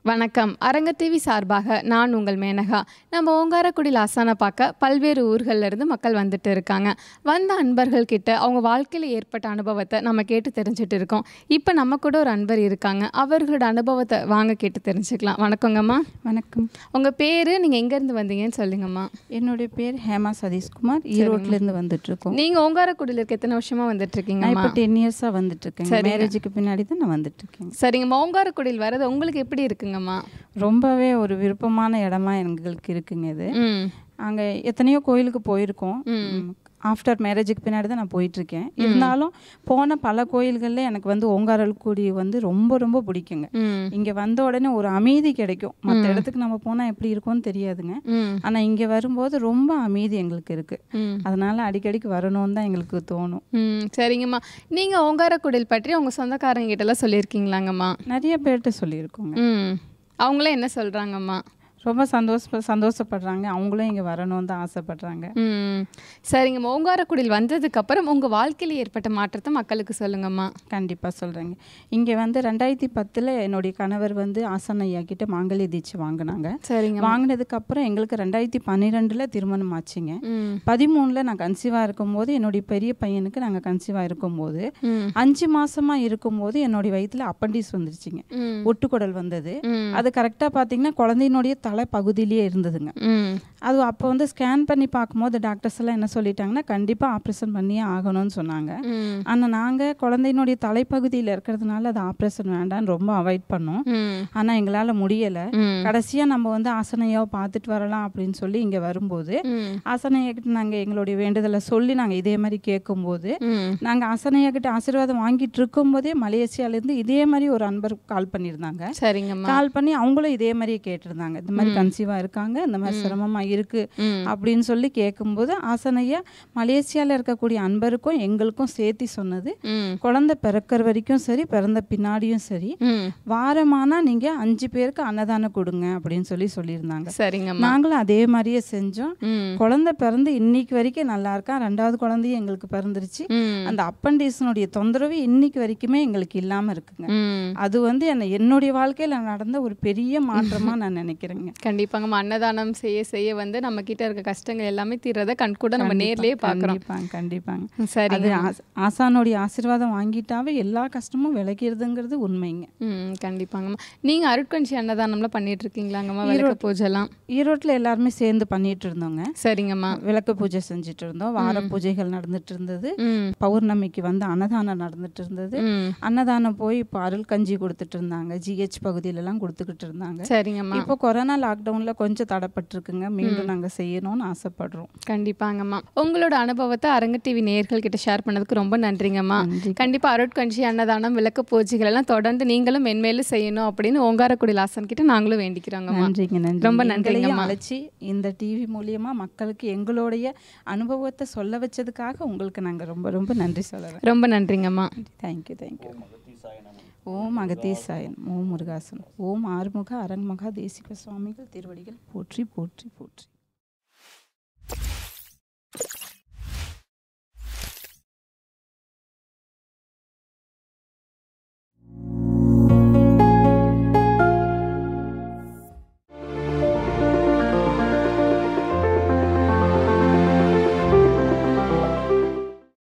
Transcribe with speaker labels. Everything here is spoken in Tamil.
Speaker 1: வணக்கம் அரங்க டிவி சார்பாக நான் உங்கள் மேனகா நம்ம ஓங்காரக்குடியில் ஆசானை பார்க்க பல்வேறு ஊர்கள்ல இருந்து மக்கள் வந்துட்டு இருக்காங்க வந்த அன்பர்கள் கிட்ட அவங்க வாழ்க்கையில் ஏற்பட்ட அனுபவத்தை நம்ம கேட்டு தெரிஞ்சுட்டு இருக்கோம் இப்போ நம்ம கூட ஒரு அன்பர் இருக்காங்க அவர்களோட அனுபவத்தை வாங்க கேட்டு தெரிஞ்சுக்கலாம் வணக்கங்கம்மா
Speaker 2: வணக்கம்
Speaker 1: உங்கள் பேர் நீங்கள் எங்கேருந்து வந்தீங்கன்னு சொல்லுங்கம்மா
Speaker 2: என்னுடைய பேர் ஹேமா சதீஷ்குமார் ஈரோட்லேருந்து வந்துட்டு இருக்கோம்
Speaker 1: நீங்கள் ஓங்காரக்குடியில் இருக்க எத்தனை வருஷமாக வந்துட்டு
Speaker 2: நான்
Speaker 1: இருக்கீங்கம்மா
Speaker 2: இப்போ டென் இயர்ஸாக வந்துட்டு இருக்கேன் மேரேஜுக்கு பின்னாடி தான் நான் வந்துட்டு இருக்கேன்
Speaker 1: சரிங்கம்மா ஓங்காரக்குடியில் வர்றது உங்களுக்கு எப்படி இருக்குங்கம்மா
Speaker 2: ரொம்பவே ஒரு விருப்பமான இடமா எங்களுக்கு இருக்குங்க இது
Speaker 1: ம்
Speaker 2: அங்கே எத்தனையோ கோயிலுக்கு போயிருக்கோம் ஆஃப்டர் மேரேஜுக்கு பின்னாடி தான் நான் போயிட்டுருக்கேன் இருந்தாலும் போன பல கோயில்களில் எனக்கு வந்து ஓங்காரல்குடி வந்து ரொம்ப ரொம்ப பிடிக்குங்க
Speaker 1: ம்
Speaker 2: இங்கே வந்த உடனே ஒரு அமைதி கிடைக்கும் மற்ற இடத்துக்கு நம்ம போனால் எப்படி இருக்கும்னு தெரியாதுங்க
Speaker 1: ம்
Speaker 2: ஆனால் இங்கே வரும்போது ரொம்ப அமைதி எங்களுக்கு இருக்குது
Speaker 1: ம்
Speaker 2: அதனால அடிக்கடிக்கு வரணும்னு தான் எங்களுக்கு தோணும்
Speaker 1: ம் சரிங்கம்மா நீங்கள் ஓங்காரக்குடில் பற்றி உங்கள் சொந்தக்காரங்க கிட்டலாம் சொல்லியிருக்கீங்களாங்கம்மா
Speaker 2: நிறைய பேர்கிட்ட சொல்லியிருக்கோங்க
Speaker 1: ம் அவங்களே என்ன சொல்கிறாங்கம்மா
Speaker 2: ரொம்ப சந்தோஷ சந்தோஷப்படுறாங்க அவங்களும் இங்கே வரணும்னு தான் ஆசைப்படுறாங்க
Speaker 1: ம் சரிங்கம்மா ஓங்காரக்குடில் வந்ததுக்கப்புறம் உங்கள் வாழ்க்கையில் ஏற்பட்ட மாற்றத்தை மக்களுக்கு சொல்லுங்கம்மா
Speaker 2: கண்டிப்பாக சொல்கிறேங்க இங்கே வந்து ரெண்டாயிரத்தி பத்தில் என்னுடைய கணவர் வந்து ஆசன் ஐயா கிட்ட மாங்கல்ய தீட்சை வாங்கினாங்க
Speaker 1: சரிங்க
Speaker 2: வாங்கினதுக்கப்புறம் எங்களுக்கு ரெண்டாயிரத்தி பன்னிரெண்டில் திருமணம் ஆச்சுங்க
Speaker 1: ம்
Speaker 2: பதிமூணில் நான் கன்சீவாக இருக்கும்போது என்னுடைய பெரிய பையனுக்கு நாங்கள் கன்சீவாக இருக்கும்போது
Speaker 1: ம்
Speaker 2: அஞ்சு மாசமாக இருக்கும்போது என்னுடைய வயித்துல அப்பண்டிஸ் வந்துருச்சுங்க
Speaker 1: ம்
Speaker 2: ஒட்டுக்குடல் வந்தது
Speaker 1: ம்
Speaker 2: அது கரெக்டாக பார்த்தீங்கன்னா குழந்தையினுடைய தலை பகுதியிலேயே இருந்ததுங்க
Speaker 1: ம்
Speaker 2: அது அப்போ வந்து ஸ்கேன் பண்ணி பார்க்கும்போது டாக்டர்ஸ் எல்லாம் என்ன சொல்லிட்டாங்கன்னா கண்டிப்பாக ஆப்ரேஷன் பண்ணியே ஆகணும்னு சொன்னாங்க
Speaker 1: ம்
Speaker 2: ஆனால் நாங்கள் குழந்தையினுடைய தலைப்பகுதியில் இருக்கிறதுனால அது ஆப்ரேஷன் வேண்டாம்னு ரொம்ப அவாய்ட் பண்ணோம்
Speaker 1: ம்
Speaker 2: ஆனால் எங்களால் முடியலை
Speaker 1: ம்
Speaker 2: கடைசியாக நம்ம வந்து ஆசனையாவை பார்த்துட்டு வரலாம் அப்படின்னு சொல்லி இங்கே வரும்போது
Speaker 1: ம்
Speaker 2: ஆசனையா கிட்ட நாங்கள் எங்களுடைய வேண்டுதலை சொல்லி நாங்கள் இதே மாதிரி கேட்கும்போது
Speaker 1: ம்
Speaker 2: நாங்கள் ஆசனையா கிட்ட ஆசீர்வாதம் வாங்கிட்டு இருக்கும்போதே மலேசியாலேருந்து இதே மாதிரி ஒரு அன்பர் கால் பண்ணியிருந்தாங்க
Speaker 1: சரிங்கம்மா
Speaker 2: கால் பண்ணி அவங்களும் இதே மாதிரியே கேட்டிருந்தாங்க இந்த மாதிரி கன்சீவாக இருக்காங்க இந்த மாதிரி சிரமமாக இருக்கு
Speaker 1: ம்
Speaker 2: அப்படின்னு சொல்லி கேட்கும்போது ஆசனையா மலேசியாவில் இருக்கக்கூடிய அன்பருக்கும் எங்களுக்கும் சேர்த்து சொன்னது
Speaker 1: ம்
Speaker 2: குழந்தை பிறக்கிற வரைக்கும் சரி பிறந்த பின்னாடியும் சரி
Speaker 1: ம்
Speaker 2: வாரமானா நீங்கள் அஞ்சு பேருக்கு அன்னதானம் கொடுங்க அப்படின்னு சொல்லி சொல்லியிருந்தாங்க
Speaker 1: சரிங்கம்மா
Speaker 2: நாங்களும் அதே மாதிரியே செஞ்சோம்
Speaker 1: ம்
Speaker 2: குழந்தை பிறந்து இன்னைக்கு வரைக்கும் நல்லா இருக்கான் ரெண்டாவது குழந்தையும் எங்களுக்கு பிறந்துருச்சு
Speaker 1: ம்
Speaker 2: அந்த அப்பண்டிஸனுடைய தொந்தரவு இன்னைக்கு வரைக்குமே எங்களுக்கு இல்லாமல் இருக்குங்க
Speaker 1: ம்
Speaker 2: அது வந்து என்ன என்னுடைய வாழ்க்கையில் நடந்த ஒரு பெரிய மாற்றமாக நான் நினைக்கிறேங்க
Speaker 1: கண்டிப்பாங்கம்மா அன்னதானம் செய்ய செய்ய வந்து நம்ம கிட்ட இருக்க கஷ்டங்கள் எல்லாமே தீர்றத கண் கூட நம்ம நேர்லயே பார்க்குறோம்
Speaker 2: கண்டிப்பாங்க கண்டிப்பாங்க
Speaker 1: சரி
Speaker 2: அது ஆஸ்- ஆசானுடைய ஆசீர்வாதம் வாங்கிட்டாவே எல்லா கஷ்டமும் விளக்கிறதுங்கிறது உண்மைங்க
Speaker 1: ம் கண்டிப்பாங்கம்மா நீங்க அருட்கஞ்சி அன்னதானம்லாம் பண்ணிட்டு இருக்கீங்களாங்கம்மா விளக்கு பூஜைலாம்
Speaker 2: ஈரோட்டில் எல்லாருமே சேர்ந்து பண்ணிட்டு இருந்தோங்க
Speaker 1: சரிங்கம்மா
Speaker 2: விளக்கு பூஜை செஞ்சுட்டு இருந்தோம் வார பூஜைகள் நடந்துட்டு இருந்தது
Speaker 1: ம்
Speaker 2: பௌர்ணமிக்கு வந்து அன்னதானம் நடந்துட்டு இருந்தது
Speaker 1: ம்
Speaker 2: அன்னதானம் போய் இப்போ அருள் கஞ்சி கொடுத்துட்டு இருந்தாங்க ஜிஹெச் பகுதியிலலாம் கொடுத்துக்கிட்டு இருந்தாங்க
Speaker 1: சரிங்கம்மா
Speaker 2: இப்போ கொரோனா லாக்டவுன்ல கொஞ்சம் தடைப்பட்டிருக்குங்க மீண்டும் நாங்க செய்யணும்னு ஆசைப்படுறோம்
Speaker 1: கண்டிப்பாங்கம்மா உங்களோட அனுபவத்தை அரங்க டிவி நேயர்கள் கிட்ட ஷேர் பண்ணதுக்கு ரொம்ப நன்றிங்கம்மா
Speaker 2: நன்றி.
Speaker 1: கண்டிப்பா அருட்கஞ்சி அன்னதானம் விளக்கு பூஜைகள் எல்லாம் தொடர்ந்து நீங்களும் மென்மேலும் செய்யணும் அப்படின்னு ஓங்காரக்குடி லாசன் கிட்ட நாங்களும் வேண்டிக்கிறோங்கம்மா
Speaker 2: நன்றிங்க நன்றி
Speaker 1: ரொம்ப
Speaker 2: எங்களையும்
Speaker 1: நன்றிங்கம்மா.
Speaker 2: அழைச்சி இந்த டிவி மூலியமா மக்களுக்கு எங்களுடைய அனுபவத்தை சொல்ல வச்சதுக்காக உங்களுக்கு நாங்க ரொம்ப ரொம்ப நன்றி சொல்லுறேன்
Speaker 1: ரொம்ப நன்றிங்கம்மா
Speaker 2: தேங்க்யூ தேங்க்யூ ஓம் அகதீசாயன் ஓம் முருகாசன் ஓம் ஆறுமுக அரண்மகா தேசிக சுவாமிகள் திருவடிகள் போற்றி போற்றி போற்றி